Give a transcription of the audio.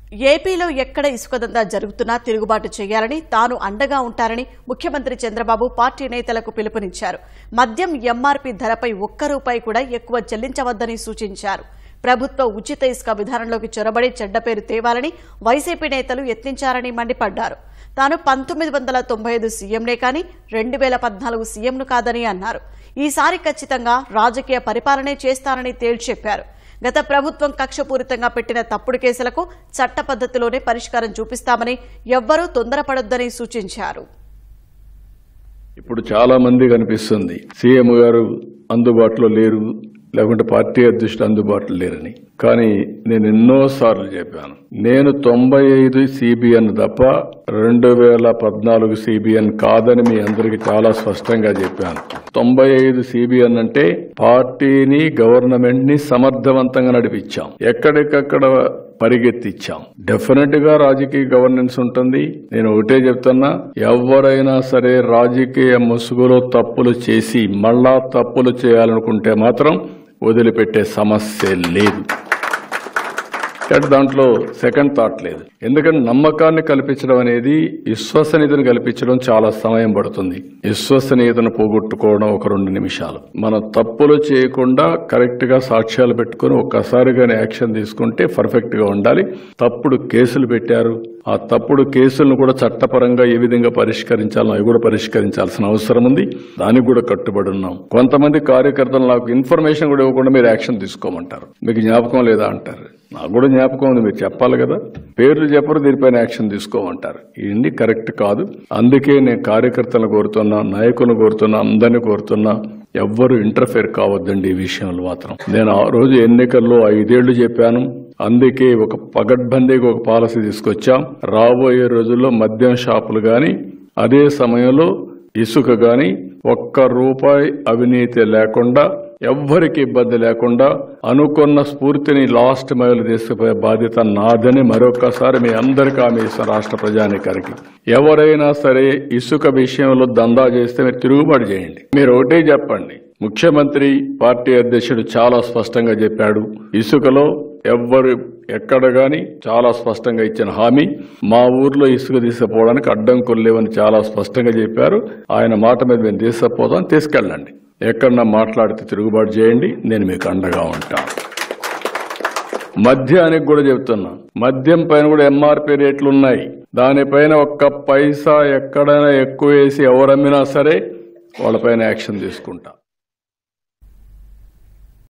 ఏపీలో ఎక్కడ ఇసుక దందా జరుగుతున్నా తిరుగుబాటు చేయాలని తాను అండగా ఉంటారని ముఖ్యమంత్రి చంద్రబాబు పార్టీ నేతలకు పిలుపునిచ్చారు మద్యం ఎంఆర్పీ ధరపై ఒక్క రూపాయి కూడా ఎక్కువ చెల్లించవద్దని సూచించారు ప్రభుత్వ ఉచిత ఇసుక విధానంలోకి చొరబడి చెడ్డ పేరు తేవాలని వైసీపీ నేతలు యత్నించారని మండిపడ్డారు తాను పంతొమ్మిది వందల తొంభై ఐదు సీఎంనే కానీ రెండు వేల పద్నాలుగు సీఎంను కాదని అన్నారు ఈసారి ఖచ్చితంగా రాజకీయ పరిపాలనే చేస్తానని తేల్చెప్పారు గత ప్రభుత్వం కక్షపూరితంగా పెట్టిన తప్పుడు కేసులకు చట్ట పద్ధతిలోనే పరిష్కారం చూపిస్తామని ఎవ్వరూ తొందరపడొద్దని సూచించారు ఇప్పుడు చాలా మంది కనిపిస్తుంది సీఎం గారు అందుబాటులో లేరు లేకుంటే పార్టీ అధ్యక్షుడు అందుబాటులో లేరని కానీ నేను ఎన్నోసార్లు చెప్పాను నేను తొంభై ఐదు సిబిఎన్ తప్ప రెండు వేల పద్నాలుగు సిబిఎన్ కాదని మీ అందరికీ చాలా స్పష్టంగా చెప్పాను తొంభై ఐదు సిబిఎన్ అంటే పార్టీని గవర్నమెంట్ ని సమర్థవంతంగా నడిపించాం ఎక్కడికక్కడ పరిగెత్తిచ్చాం డెఫినెట్ గా రాజకీయ గవర్నెన్స్ ఉంటుంది నేను ఒకటే చెప్తున్నా ఎవరైనా సరే రాజకీయ ముసుగులో తప్పులు చేసి మళ్ళా తప్పులు చేయాలనుకుంటే మాత్రం వదిలిపెట్టే సమస్య లేదు అంటే దాంట్లో సెకండ్ థాట్ లేదు ఎందుకంటే నమ్మకాన్ని కల్పించడం అనేది విశ్వసనీయతను కల్పించడం చాలా సమయం పడుతుంది విశ్వసనీయతను పోగొట్టుకోవడం ఒక రెండు నిమిషాలు మనం తప్పులు చేయకుండా కరెక్ట్ గా సాక్ష్యాలు పెట్టుకుని ఒక్కసారిగానే యాక్షన్ తీసుకుంటే పర్ఫెక్ట్ గా ఉండాలి తప్పుడు కేసులు పెట్టారు ఆ తప్పుడు కేసులను కూడా చట్టపరంగా ఏ విధంగా పరిష్కరించాలో అవి కూడా పరిష్కరించాల్సిన అవసరం ఉంది దానికి కూడా కట్టుబడి ఉన్నాం కొంతమంది కార్యకర్తలు నాకు ఇన్ఫర్మేషన్ కూడా ఇవ్వకుండా మీరు యాక్షన్ తీసుకోమంటారు మీకు జ్ఞాపకం లేదా అంటారు నాకు కూడా జ్ఞాపకం ఉంది మీరు చెప్పాలి కదా పేర్లు చెప్పరు దీనిపైన యాక్షన్ తీసుకోమంటారు ఇవన్నీ కరెక్ట్ కాదు అందుకే నేను కార్యకర్తలను కోరుతున్నా నాయకులను కోరుతున్నా అందరినీ కోరుతున్నా ఎవ్వరు ఇంటర్ఫేర్ కావద్దండి ఈ విషయంలో మాత్రం నేను ఆ రోజు ఎన్నికల్లో ఐదేళ్లు చెప్పాను అందుకే ఒక పగడ్బందీగా ఒక పాలసీ తీసుకొచ్చాం రాబోయే రోజుల్లో మద్యం షాపులు గాని అదే సమయంలో ఇసుక గాని ఒక్క రూపాయి అవినీతి లేకుండా ఎవ్వరికి ఇబ్బంది లేకుండా అనుకున్న స్ఫూర్తిని లాస్ట్ మైల్ తీసుకుపోయే బాధ్యత నాదని మరొకసారి మీ అందరికీ ఆమె ఇస్తాను రాష్ట్ర ప్రజానికానికి ఎవరైనా సరే ఇసుక విషయంలో దందా చేస్తే మీరు తిరుగుబాటు చేయండి మీరు ఒకటే చెప్పండి ముఖ్యమంత్రి పార్టీ అధ్యక్షుడు చాలా స్పష్టంగా చెప్పాడు ఇసుకలో ఎవ్వరు ఎక్కడ గాని చాలా స్పష్టంగా ఇచ్చిన హామీ మా ఊర్లో ఇసుక తీసుకుపోవడానికి అడ్డంకులు లేవని చాలా స్పష్టంగా చెప్పారు ఆయన మాట మీద మేము తీసుకుపోతాం తీసుకెళ్ళండి ఎక్కడన్నా మాట్లాడితే తిరుగుబాటు చేయండి నేను మీకు అండగా ఉంటాను మద్యానికి కూడా చెప్తున్నా మద్యం పైన కూడా ఎంఆర్పి రేట్లు ఉన్నాయి దానిపైన ఒక్క పైసా ఎక్కడైనా ఎక్కువ వేసి ఎవరమ్మినా సరే వాళ్ళపైన యాక్షన్ తీసుకుంటా